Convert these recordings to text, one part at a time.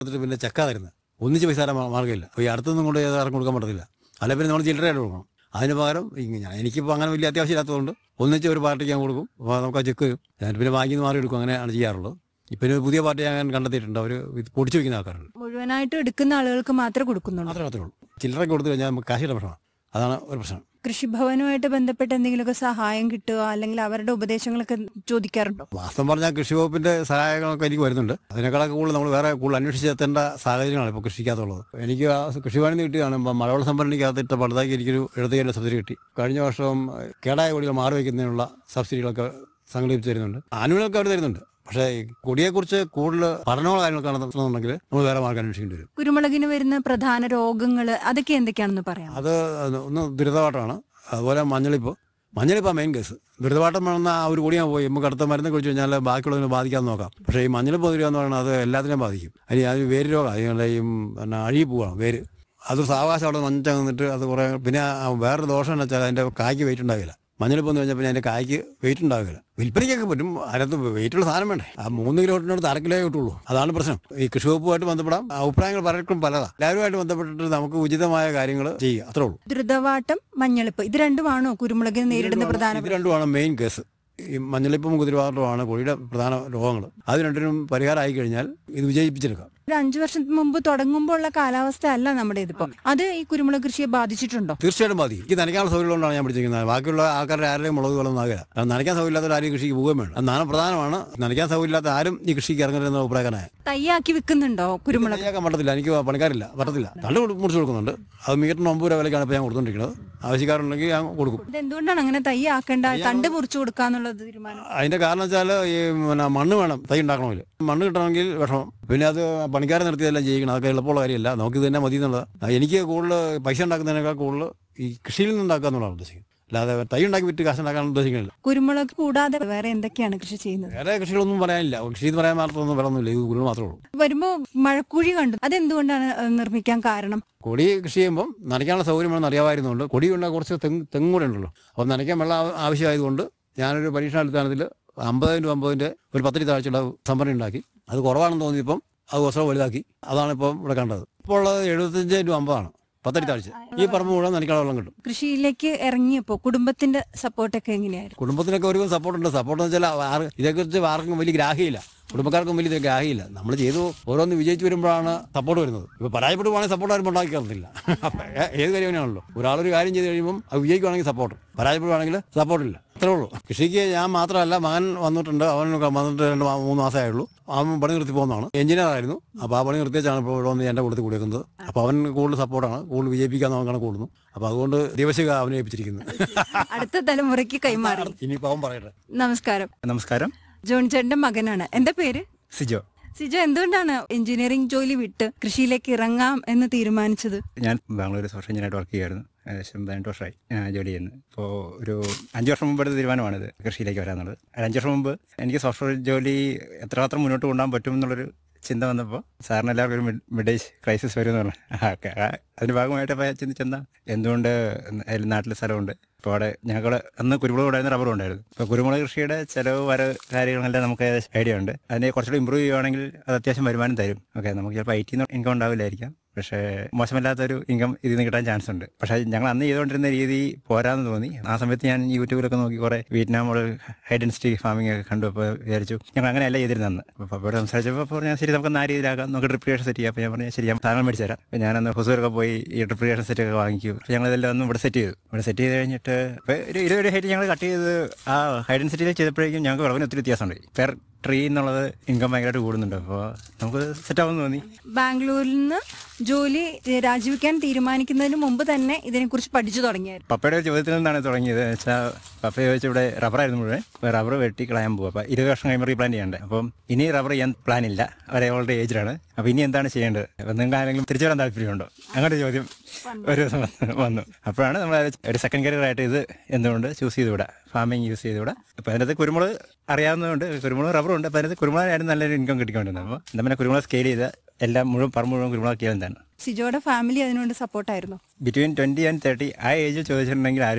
എന്നിട്ട് പിന്നെ ചക്ക തരുന്നത് ഒന്നിച്ച് പൈസ തരാൻ മാ- മാർഗ്ഗമില്ല അപ്പോൾ ഈ അടുത്തൊന്നും കൊണ്ട് ആർക്കും കൊടുക്കാൻ പറ്റത്തില്ല അല്ല പിന്നെ നമ്മൾ ചില്ലറയായിട്ട് കൊടുക്കണം അതിന് പകരം ഇങ്ങനെ എനിക്കിപ്പോൾ അങ്ങനെ വലിയ അത്യാവശ്യം ഇല്ലാത്തതുകൊണ്ട് ഒന്നിച്ച് ഒരു പാർട്ടിക്ക് ഞാൻ കൊടുക്കും അപ്പോൾ നമുക്ക് ആ ചെക്ക് തരും ഞാൻ പിന്നെ വാങ്ങി മാറി എടുക്കും അങ്ങനെയാണ് ചെയ്യാറുള്ളത് ഇപ്പം ഒരു പുതിയ പാർട്ടി ഞാൻ കണ്ടെത്തിയിട്ടുണ്ട് അവർ ഇത് പൊടിച്ചു വയ്ക്കുന്ന ആൾക്കാരുണ്ട് മുഴുവനായിട്ട് എടുക്കുന്ന ആളുകൾക്ക് മാത്രമേ കൊടുക്കുന്നുള്ളൂ മാത്രമേ മാത്രമേ ഉള്ളൂ ചില്ലറ കൊടുത്തു കഴിഞ്ഞാൽ നമുക്ക് കാശിയുടെ പ്രശ്നമാണ് അതാണ് ഒരു പ്രശ്നം കൃഷിഭവനുമായിട്ട് ബന്ധപ്പെട്ട് എന്തെങ്കിലുമൊക്കെ സഹായം കിട്ടുക അല്ലെങ്കിൽ അവരുടെ ഉപദേശങ്ങളൊക്കെ ചോദിക്കാറുണ്ടോ വാസ്തവം പറഞ്ഞാൽ കൃഷി വകുപ്പിന്റെ സഹായങ്ങളൊക്കെ എനിക്ക് വരുന്നുണ്ട് അതിനേക്കാളൊക്കെ കൂടുതൽ നമ്മൾ വേറെ കൂടുതൽ അന്വേഷിച്ചെത്തേണ്ട സാഹചര്യങ്ങളാണ് ഇപ്പോൾ കൃഷിക്കകത്തുള്ളത് എനിക്ക് ആ കൃഷിഭവനിൽ നിന്ന് കിട്ടിയതാണ് ഇപ്പം മലവെള്ള സംഭരണിക്കകത്തിട്ട് പടുതാക്കി എനിക്കൊരു എഴുതുകയുടെ സബ്സിഡി കിട്ടി കഴിഞ്ഞ വർഷം കേടായ കൊടികൾ മാറി വയ്ക്കുന്നതിനുള്ള സബ്സിഡികളൊക്കെ സംഘടിപ്പിച്ച് തരുന്നുണ്ട് ആനുകൂല്യമൊക്കെ അവർ തരുന്നുണ്ട് പക്ഷേ ഈ കൊടിയെക്കുറിച്ച് കൂടുതൽ പഠനങ്ങളോ കാര്യങ്ങളൊക്കെ നടത്തണമെന്നുണ്ടെങ്കിൽ നമ്മൾ വേറെ മാർഗം അന്വേഷിക്കേണ്ടി വരും കുരുമുളകിന് വരുന്ന പ്രധാന രോഗങ്ങൾ അതൊക്കെ എന്തൊക്കെയാണെന്ന് പറയാം അത് ഒന്ന് ദുരിതപാട്ടമാണ് അതുപോലെ മഞ്ഞളിപ്പ് മഞ്ഞളിപ്പാണ് മെയിൻ കേസ് ദുരിതപാട്ടം വേണമെന്ന ആ ഒരു കൂടിയാൽ പോയി നമുക്ക് അടുത്ത മരുന്ന് കുറിച്ച് കഴിഞ്ഞാൽ ബാക്കിയുള്ളതിനെ ബാധിക്കാതെ നോക്കാം പക്ഷേ ഈ മഞ്ഞളിപ്പ് വരിക എന്ന് പറയുന്നത് അത് എല്ലാത്തിനെയും ബാധിക്കും അതിന് അത് വേര് രോഗം അതിനുള്ള ഈ പിന്നെ അഴുകി പോവാണ് വേര് അത് സാവകാശം അവിടെ മഞ്ഞ നിന്നിട്ട് അത് കുറേ പിന്നെ ആ വേറൊരു ദോഷം എന്ന് വെച്ചാൽ അതിൻ്റെ കായ്ക്ക് വെയിറ്റ് ഉണ്ടാവില്ല മഞ്ഞളിപ്പ് എന്ന് കഴിഞ്ഞാൽ പിന്നെ അതിൻ്റെ കായ്ക്ക് വെയിറ്റ് ഉണ്ടാവില്ല വിൽപ്പനയ്ക്കൊക്കെ പറ്റും അതിനകത്ത് വെയിറ്റുള്ള സാധനം വേണ്ടേ ആ മൂന്ന് കിലോട്ടിനടുത്ത് അര കിലോ കിട്ടുള്ളൂ അതാണ് പ്രശ്നം ഈ കൃഷി വകുപ്പുമായിട്ട് ബന്ധപ്പെടാം അഭിപ്രായങ്ങൾ പലർക്കും പലതാണ് എല്ലാവരുമായിട്ട് ബന്ധപ്പെട്ടിട്ട് നമുക്ക് ഉചിതമായ കാര്യങ്ങൾ ചെയ്യുക അത്രേ ഉള്ളൂ ദ്രുതവാട്ടം മഞ്ഞളിപ്പ് ഇത് രണ്ടുമാണോ കുരുമുളകിന് നേരിടുന്ന പ്രധാന ഇത് രണ്ടുമാണ് മെയിൻ കേസ് ഈ മഞ്ഞളിപ്പും കുതിരവാട്ടവുമാണ് കോഴിയുടെ പ്രധാന രോഗങ്ങൾ അത് രണ്ടിനും പരിഹാരമായി കഴിഞ്ഞാൽ ഇത് വിജയിപ്പിച്ചെടുക്കാം ഒരു അഞ്ചു വർഷം മുമ്പ് തുടങ്ങുമ്പോൾ ഉള്ള കാലാവസ്ഥ അല്ല നമ്മുടെ ഇതിപ്പം അത് ഈ കുരുമുളക് കൃഷിയെ ബാധിച്ചിട്ടുണ്ടോ തീർച്ചയായിട്ടും ബാധിക്കും എനിക്ക് നനയ്ക്കാനുള്ള സൗകര്യം കൊണ്ടാണ് ഞാൻ പിടിച്ചിരിക്കുന്നത് ബാക്കിയുള്ള ആൾക്കാരുടെ ആരുടെയും മുളക് വെള്ളം ആകില്ല അത് നനയ്ക്കാൻ സൗകര്യമില്ലാത്ത ആരും കൃഷിക്ക് പോവുകയും വേണം അത് നാളെ പ്രധാനമാണ് നനയ്ക്കാൻ സൗകര്യമില്ലാത്ത ആരും ഈ കൃഷിക്ക് ഇറങ്ങരുതെന്ന അഭിപ്രായക്കാരായ തയ്യാക്കി വിൽക്കുന്നുണ്ടോ കുരുമുളക് തയ്യാക്കാൻ പറ്റത്തില്ല എനിക്ക് പണിക്കാരില്ല പറ്റത്തില്ല തണ്ട് കൊടു- മുറിച്ച് കൊടുക്കുന്നുണ്ട് അത് മീറ്ററിന് ഒമ്പത് രൂപ വിലക്കാണ് ഇപ്പോൾ ഞാൻ കൊടുത്തോണ്ടിരിക്കുന്നത് ആവശ്യക്കാരുണ്ടെങ്കിൽ ഞാൻ കൊടുക്കും ഇത് എന്തുകൊണ്ടാണ് അങ്ങനെ തയ്യാക്കേണ്ട തണ്ട് മുറിച്ചു കൊടുക്കാന്നുള്ളത് തീരുമാനം അതിന്റെ കാരണം വെച്ചാൽ ഈ പിന്നെ മണ്ണ് വേണം തൈ ഉണ്ടാക്കണമെങ്കിൽ മണ്ണ് കിട്ടണമെങ്കിൽ വിഷമം പിന്നെ അത് പണിക്കാരെ നിർത്തിയതെല്ലാം ചെയ്യിക്കണം അതൊക്കെ എളുപ്പമുള്ള കാര്യമല്ല നമുക്ക് ഇത് തന്നെ മതി എന്നുള്ളത് എനിക്ക് കൂടുതൽ പൈസ ഉണ്ടാക്കുന്നതിനേക്കാൾ കൂടുതൽ ഈ കൃഷിയിൽ നിന്ന് ഉണ്ടാക്കുക എന്നുള്ളതാണ് ഉദ്ദേശിക്കുന്നത് അല്ലാതെ തൈ ഉണ്ടാക്കി വിറ്റ് കാശ് ഉണ്ടാക്കാൻ ഉദ്ദേശിക്കുന്നില്ല കുരുമുളക് കൂടാതെ വേറെ എന്തൊക്കെയാണ് കൃഷി ചെയ്യുന്നത് വേറെ കൃഷികളൊന്നും പറയാനില്ല കൃഷി എന്ന് പറയാൻ മാത്രമൊന്നും വേറൊന്നുമില്ല ഇത് കൂടുതൽ മാത്രമേ ഉള്ളൂ വരുമ്പോ മഴക്കുഴി കണ്ടു അതെന്തുകൊണ്ടാണ് അത് നിർമ്മിക്കാൻ കാരണം കൊടി കൃഷി ചെയ്യുമ്പം നനയ്ക്കാനുള്ള സൗകര്യം വേണമെന്ന് അറിയാമായിരുന്നുകൊണ്ട് കൊടി ഉണ്ടാകും കുറച്ച് തെങ്ങ് തെങ്ങ് കൂടെ ഉണ്ടല്ലോ അപ്പോൾ നനയ്ക്കാൻ വെള്ളം ആവ- ആവശ്യമായതുകൊണ്ട് ഞാനൊരു പരീക്ഷണാടിസ്ഥാനത്തിൽ അമ്പതിന് രൂപ അമ്പതിൻ്റെ ഒരു പത്തിരി താഴ്ചയുള്ള സംഭരണി ഉണ്ടാക്കി അത് കുറവാണെന്ന് തോന്നിയപ്പം അത് കുറച്ച് വലുതാക്കി അതാണ് ഇപ്പം ഇവിടെ കണ്ടത് ഇപ്പോൾ ഉള്ളത് എഴുപത്തഞ്ച് ടു അമ്പതാണ് പത്തടി താഴ്ച ഈ പറമ്പ് മുഴുവൻ നനയ്ക്കാനുള്ള വെള്ളം കിട്ടും കൃഷിയിലേക്ക് ഇറങ്ങിയപ്പോ കുടുംബത്തിന്റെ സപ്പോർട്ടൊക്കെ എങ്ങനെയായിരുന്നു കുടുംബത്തിനൊക്കെ ഒരു സപ്പോർട്ടുണ്ട് സപ്പോർട്ട് എന്ന് വെച്ചാൽ ആറ് ഇതേക്കുറിച്ച് ആർക്കും വലിയ ഗ്രാഹ്യമില്ല കുടുംബക്കാർക്കും വലിയ ഗ്രാഹ്യമില്ല നമ്മൾ ചെയ്തു ഓരോന്ന് വിജയിച്ച് വരുമ്പോഴാണ് സപ്പോർട്ട് വരുന്നത് ഇപ്പോൾ പരാജയപ്പെടുവാണെങ്കിൽ സപ്പോർട്ട് ആരും ഉണ്ടാക്കി തരത്തില്ല അപ്പം ഏ- ഏത് കാര്യമാണല്ലോ ഒരാളൊരു കാര്യം ചെയ്ത് കഴിയുമ്പം അത് വിജയിക്കുവാണെങ്കിൽ സപ്പോർട്ട് പരാജയപ്പെടുവാണെങ്കിൽ സപ്പോർട്ടില്ല അത്രേ ഉള്ളൂ കൃഷിക്ക് ഞാൻ മാത്രമല്ല മകൻ വന്നിട്ടുണ്ട് അവൻ വന്നിട്ട് രണ്ട് മാ- മൂന്ന് മാസമേ ആയുള്ളൂ അവൻ പണി നിർത്തി പോകുന്നതാണ് എഞ്ചിനീയർ ആയിരുന്നു അപ്പോൾ ആ പണി നിർത്തിച്ചാണ് ഇപ്പോൾ ഇവിടെ വന്ന് എൻ്റെ കൊടുത്ത് കൊടുക്കുന്നത് അപ്പോൾ അവൻ കൂടുതൽ സപ്പോർട്ടാണ് കൂടുതൽ വിജയിപ്പിക്കാൻ അവൻ കണക്ക് കൂടുന്നു അപ്പോൾ അതുകൊണ്ട് ദിവസിക അവനെ ഏൽപ്പിച്ചിരിക്കുന്നത് അടുത്ത തലമുറയ്ക്ക് കൈമാറി ഇനിയിപ്പോൾ അവൻ പറയട്ടെ നമസ്കാരം നമസ്കാരം ജോൺ ചേട്ടന്റെ മകനാണ് എന്താ പേര് സിജോ സിജോ എന്തുകൊണ്ടാണ് എഞ്ചിനീയറിംഗ് ജോലി വിട്ട് കൃഷിയിലേക്ക് ഇറങ്ങാം എന്ന് തീരുമാനിച്ചത് ഞാൻ ബാംഗ്ലൂർ സോഫ്റ്റ്വെയർ എഞ്ചിനീയറായിട്ട് വർക്ക് ചെയ്യുമായിരുന്നു ഏകദേശം പതിനെട്ട് വർഷമായി ഞാൻ ജോലി ചെയ്യുന്നത് ഇപ്പോൾ ഒരു അഞ്ച് വർഷം മുമ്പ് എടുത്ത തീരുമാനമാണിത് കൃഷിയിലേക്ക് വരാന്നുള്ളത് ഒരു അഞ്ച് വർഷം മുമ്പ് എനിക്ക് സോഫ്റ്റ്വെയർ ജോലി എത്രമാത്രം മുന്നോട്ട് കൊണ്ടുപോകാൻ പറ്റും എന്നുള്ളൊരു ചിന്ത വന്നപ്പോൾ സാറിന് എല്ലാവർക്കും ഒരു മിഡ് ഏജ് ക്രൈസിസ് വരും എന്ന് പറഞ്ഞു ആ, ഓക്കെ ആ, അതിന്റെ ഭാഗമായിട്ട് അപ്പോൾ ചിന്തിച്ചെന്താ എന്തുകൊണ്ട് അതിൽ നാട്ടിൽ സ്ഥലമുണ്ട് ഇപ്പോൾ അവിടെ ഞങ്ങൾ അന്ന് കുരുമുളക് ഉണ്ടായിരുന്ന റബ്ബറും ഉണ്ടായിരുന്നു ഇപ്പോൾ കുരുമുളക് കൃഷിയുടെ ചിലവ് വര കാര്യങ്ങളെല്ലാം നമുക്ക് ഏകദേശം ഐഡിയ ഉണ്ട് അതിനെ കുറച്ചുകൂടി ഇമ്പ്രൂവ് ചെയ്യുവാണെങ്കിൽ അത് അത്യാവശ്യം വരുമാനം തരും ഓക്കെ നമുക്ക് ചിലപ്പോൾ ഐ ടി ഇൻകം ഉണ്ടാവില്ലായിരിക്കാം പക്ഷേ മോശമല്ലാത്തൊരു ഇൻകം ഇതിൽ നിന്ന് കിട്ടാൻ ചാൻസ് ഉണ്ട് പക്ഷേ ഞങ്ങൾ അന്ന് ചെയ്തുകൊണ്ടിരുന്ന രീതി പോരാന്ന് തോന്നി ആ സമയത്ത് ഞാൻ യൂട്യൂബിലൊക്കെ നോക്കി കുറേ Vietnam model high density farming ഒക്കെ കണ്ടു അപ്പോൾ വിചാരിച്ചു ഞങ്ങൾ അങ്ങനെയല്ല ചെയ്തിരുന്നത് അന്ന് അപ്പോൾ പപ്പയോട് സംസാരിച്ചപ്പോൾ പറഞ്ഞു ശരി നമുക്ക് ആ രീതിയിലാക്കാം നമുക്ക് ഡ്രിപ്രിയേഷൻ സെറ്റ് ചെയ്യാം അപ്പോൾ ഞാൻ പറഞ്ഞു ശരി ഞാൻ സാധനം മേടിച്ചു തരാം അപ്പോൾ ഞാനന്ന് ഹുസൂരൊക്കെ പോയി ഈ ഡ്രിപ്രിയേഷൻ സെറ്റ് ഒക്കെ വാങ്ങിക്കും അപ്പോൾ ഞങ്ങൾ ഇതെല്ലാം ഒന്ന് ഇവിടെ സെറ്റ് ചെയ്തു ഇവിടെ സെറ്റ് ചെയ്ത് കഴിഞ്ഞിട്ട് ഇപ്പോൾ ഒരു ഇരുപത് ഹൈറ്റ് ഞങ്ങൾ കട്ട് ചെയ്ത് ആ ഹൈ ഡെൻസിറ്റിയിൽ ചെയ്തപ്പോഴേക്കും ഞങ്ങൾക്ക് വിളവിന് ഒത്തിരി വ്യത്യാസമുണ്ട് പെർ ട്രീ എന്നുള്ളത് ഇൻകം ഭയങ്കരമായിട്ട് കൂടുന്നുണ്ട് അപ്പോൾ നമുക്ക് സെറ്റ് ആവുമെന്ന് തോന്നി ബാംഗ്ലൂരിൽ നിന്ന് ജോലി രാജിവെക്കാൻ തീരുമാനിക്കുന്നതിന് മുമ്പ് തന്നെ ഇതിനെക്കുറിച്ച് പഠിച്ചു തുടങ്ങിയായിരുന്നു പപ്പയുടെ ഒരു ചോദ്യത്തിൽ നിന്നാണ് തുടങ്ങിയത് എന്ന് വെച്ചാൽ പപ്പ ചോദിച്ചു ഇവിടെ റബ്ബറായിരുന്നു മുഴുവൻ അപ്പോൾ റബ്ബർ വെട്ടി കളയാൻ പോകും അപ്പോൾ ഇരുപത് വർഷം കഴിയുമ്പോൾ റീപ്ലാന്റ് ചെയ്യണ്ടേ അപ്പം ഇനി റബ്ബർ ചെയ്യാൻ പ്ലാൻ ഇല്ല അവരെ ഓൾറെഡി ഏജിലാണ് അപ്പോൾ ഇനി എന്താണ് ചെയ്യേണ്ടത് അപ്പം നിങ്ങൾക്ക് ആരെങ്കിലും തിരിച്ചു വരാൻ താല്പര്യമുണ്ടോ അങ്ങനെ ഒരു ചോദ്യം ഒരു ദിവസം വന്ന് വന്നു അപ്പോഴാണ് നമ്മൾ ഒരു സെക്കൻഡ് കരിയർ ആയിട്ട് ഇത് എന്തുകൊണ്ട് ചൂസ് ചെയ്തുകൂടാ ഫാമിംഗ് യൂസ് ചെയ്തുകൂടാ അപ്പോൾ അതിനകത്ത് കുരുമുളക് അറിയാവുന്നതുകൊണ്ട് കുരുമുളക് റബ്ബറും ഉണ്ട് അപ്പോൾ അതിനകത്ത് കുരുമുളകായിരുന്നു നല്ലൊരു ഇൻകം കിട്ടിക്കൊണ്ടിരുന്നത് അപ്പോൾ എന്താ പിന്നെ കുരുമുളക് സ്കെയിൽ ചെയ്ത് എല്ലാം മുഴുവൻ പറമ്പ് മുഴുവൻ കുരുമുളക് ചെയ്യുന്നതാണ് സിജോയുടെ ഫാമിലി അതിനോട് സപ്പോർട്ടായിരുന്നു ബിറ്റ്വീൻ ട്വൻറ്റി ആൻഡ് തേർട്ടി ആ ഏജിൽ ചോദിച്ചിട്ടുണ്ടെങ്കിൽ ആരും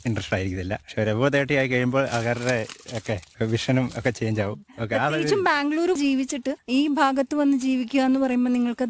ഇൻട്രസ്റ്റ് ആയിരിക്കത്തില്ല പക്ഷെ ഒരു എബോ തേർട്ടി ആയി കഴിയുമ്പോൾ അവരുടെ ഒക്കെ വിഷനും ഒക്കെ ചേഞ്ച് ആവും ഓക്കെ ആ ഒരു പ്രത്യേകിച്ചും ബാംഗ്ലൂർ ജീവിച്ചിട്ട് ഈ ഭാഗത്ത് വന്ന് ജീവിക്കുക എന്ന് പറയുമ്പോൾ നിങ്ങൾക്ക്